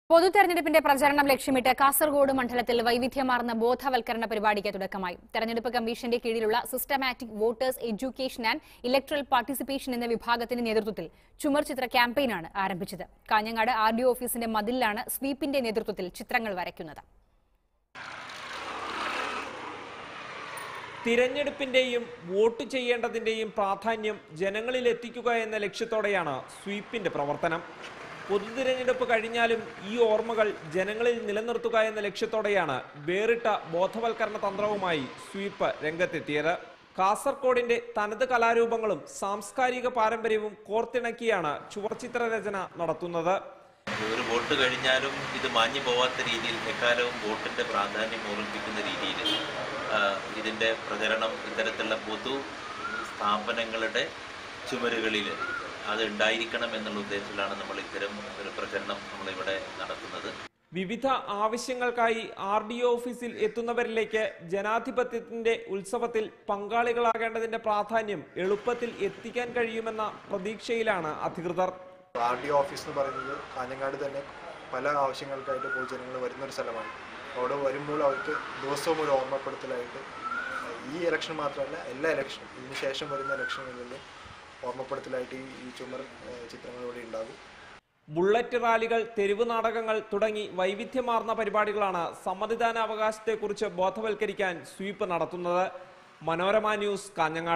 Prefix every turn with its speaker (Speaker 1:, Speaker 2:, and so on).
Speaker 1: പൊതു തെരഞ്ഞെടുപ്പിന്റെ പ്രചരണം ലക്ഷ്യമിട്ട് കാസർഗോഡ് മണ്ഡലത്തിൽ വൈവിധ്യമാർന്ന ബോധവൽക്കരണ പരിപാടിക്ക് തുടക്കമായി തെരഞ്ഞെടുപ്പ് കമ്മീഷന്റെ കീഴിലുള്ള systematic voters education and electoral participation എന്ന വിഭാഗത്തിന്റെ നേതൃത്വത്തിൽ ചുമർ ചിത്ര ക്യാമ്പയിനാണ് ആരംഭിച്ചത് കാഞ്ഞങ്ങാട് ആർ ഡി ഓഫീസിന്റെ മതിലിലാണ് സ്വീപ്പിന്റെ നേതൃത്വത്തിൽ ചിത്രങ്ങൾ വരയ്ക്കുന്നത്
Speaker 2: തിരഞ്ഞെടുപ്പിന്റെയും വോട്ട് ചെയ്യേണ്ടതിന്റെയും പ്രാധാന്യം ജനങ്ങളിൽ എത്തിക്കുക എന്ന ലക്ഷ്യത്തോടെയാണ് സ്വീപ്പിന്റെ പ്രവർത്തനം പൊതു തിരഞ്ഞെടുപ്പ് കഴിഞ്ഞാലും ഈ ഓർമ്മകൾ ജനങ്ങളിൽ നിലനിർത്തുക എന്ന ലക്ഷ്യത്തോടെയാണ് വേറിട്ട ബോധവൽക്കരണ തന്ത്രവുമായി സ്വീപ്പ് രംഗത്തെത്തിയത് കാസർഗോഡിന്റെ തനത് കലാരൂപങ്ങളും സാംസ്കാരിക പാരമ്പര്യവും കോർത്തിണക്കിയാണ് ചുവർച്ചിത്ര രചന നടത്തുന്നത്
Speaker 3: ഒരു വോട്ട് കഴിഞ്ഞാലും ഇത് മാഞ്ഞു പോവാത്ത രീതിയിൽ എക്കാലവും വോട്ടിന്റെ പ്രാധാന്യം ഓർമ്മിപ്പിക്കുന്ന രീതിയിൽ ആ, ഇതിന്റെ പ്രചരണം ഇത്തരത്തിലുള്ള പൊതു സ്ഥാപനങ്ങളുടെ ചുമരുകളിൽ അത് ഉണ്ടായിരിക്കണം എന്നുള്ള ഉദ്ദേശത്തിലാണ് നമ്മൾ ഇത്തരം ഒരു പ്രചരണം നമ്മളിവിടെ നടത്തുന്നത്
Speaker 2: വിവിധ ആവശ്യങ്ങൾക്കായി ആർ ഡി ഒ ഓഫീസിൽ എത്തുന്നവരിലേക്ക് ജനാധിപത്യത്തിന്റെ ഉത്സവത്തിൽ പങ്കാളികളാകേണ്ടതിന്റെ പ്രാധാന്യം എളുപ്പത്തിൽ എത്തിക്കാൻ കഴിയുമെന്ന പ്രതീക്ഷയിലാണ് അധികൃതർ
Speaker 4: ആർ ഡി ഓഫീസ് എന്ന് പറയുന്നത് കാഞ്ഞങ്ങാട് തന്നെ പല ആവശ്യങ്ങൾക്കായിട്ട് പൊതുജനങ്ങൾ വരുന്നൊരു സ്ഥലമാണ് അവിടെ വരുമ്പോൾ അവർക്ക് ദിവസവും ഒരു ഓർമ്മപ്പെടുത്തലായിട്ട് ഈ ഇലക്ഷൻ മാത്രമല്ല എല്ലാ ഇലക്ഷനും ഇതിന് ശേഷം വരുന്ന ഇലക്ഷനുകളിലും ഓർമ്മപ്പെടുത്തലായിട്ട് ഈ ഈ ചുമർ ഏഹ്, ചിത്രങ്ങൾ ഇവിടെ ഉണ്ടാകും
Speaker 2: ബുള്ളറ്റ് റാലികൾ തെരുവ് നാടകങ്ങൾ തുടങ്ങി വൈവിധ്യമാർന്ന പരിപാടികളാണ് സമ്മതിദാനാവകാശത്തെക്കുറിച്ച് ബോധവൽക്കരിക്കാൻ സ്വീപ്പ് നടത്തുന്നത് മനോരമ ന്യൂസ് കാഞ്ഞങ്ങാട്